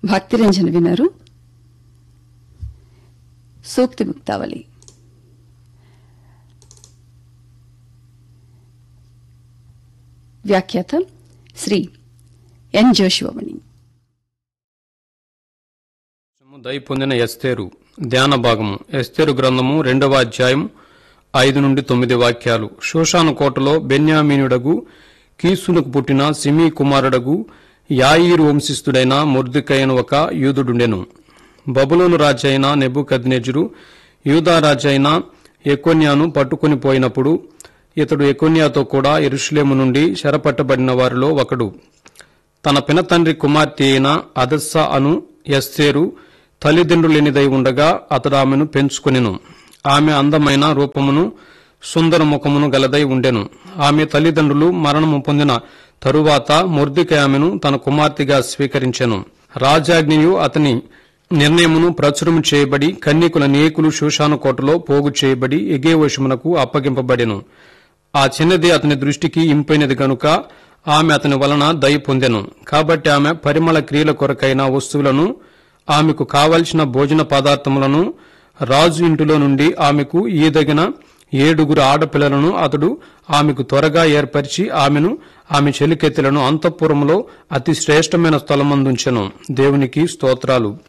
భక్తిరంజన వినరు సూక్తి ముక్తావళి వ్యాఖ్యాత శ్రీ ఎన్ జోషివమణి దయ పొందిన ఎస్తేరు ధ్యాన భాగము ఎస్తేరు గ్రంథము రెండవ అధ్యాయం ఐదు నుండి తొమ్మిది వాక్యాలు శోషాను కోటలో బెన్యామీనుడగు కీసునకు పుట్టిన సిమీ కుమారుడగు యాయీరు వంశస్థుడైన మొర్దికైన ఒక యూదుడుండెను బబులోను రాజైన నెబుకద్నెజురు యూదా రాజైన ఎకొన్యాను పట్టుకుని పోయినప్పుడు ఇతడు ఎకొన్యాతో కూడా ఎరుషులేము నుండి చెరపట్టబడిన వారిలో ఒకడు తన పినతండ్రి కుమార్తె అయిన అదస్స అను ఎస్తేరు తల్లిదండ్రులేనిదై ఉండగా అతడు ఆమెను పెంచుకొనెను ఆమె అందమైన రూపమును సుందర ముఖమును గలదై ఉండెను ఆమె తల్లిదండ్రులు మరణము పొందిన తరువాత మొర్దిక ఆమెను తన కుమార్తెగా స్వీకరించెను రాజాజ్ఞయు అతని నిర్ణయమును ప్రచురము చేయబడి కన్యకుల నేకులు శూషాను కోటలో పోగు చేయబడి ఎగేవశమునకు అప్పగింపబడెను ఆ చిన్నది అతని దృష్టికి ఇంపైనది గనుక ఆమె అతని వలన దయ పొందెను కాబట్టి ఆమె పరిమళ క్రియల కొరకైన వస్తువులను ఆమెకు కావలసిన భోజన పదార్థములను రాజు ఇంటిలో నుండి ఆమెకు ఈదగిన ఏడుగురు ఆడపిల్లలను అతడు ఆమెకు త్వరగా ఏర్పరిచి ఆమెను ఆమె చెలికెత్తెలను అంతఃపురములో అతి శ్రేష్టమైన స్థలమందుంచెను దేవునికి స్తోత్రాలు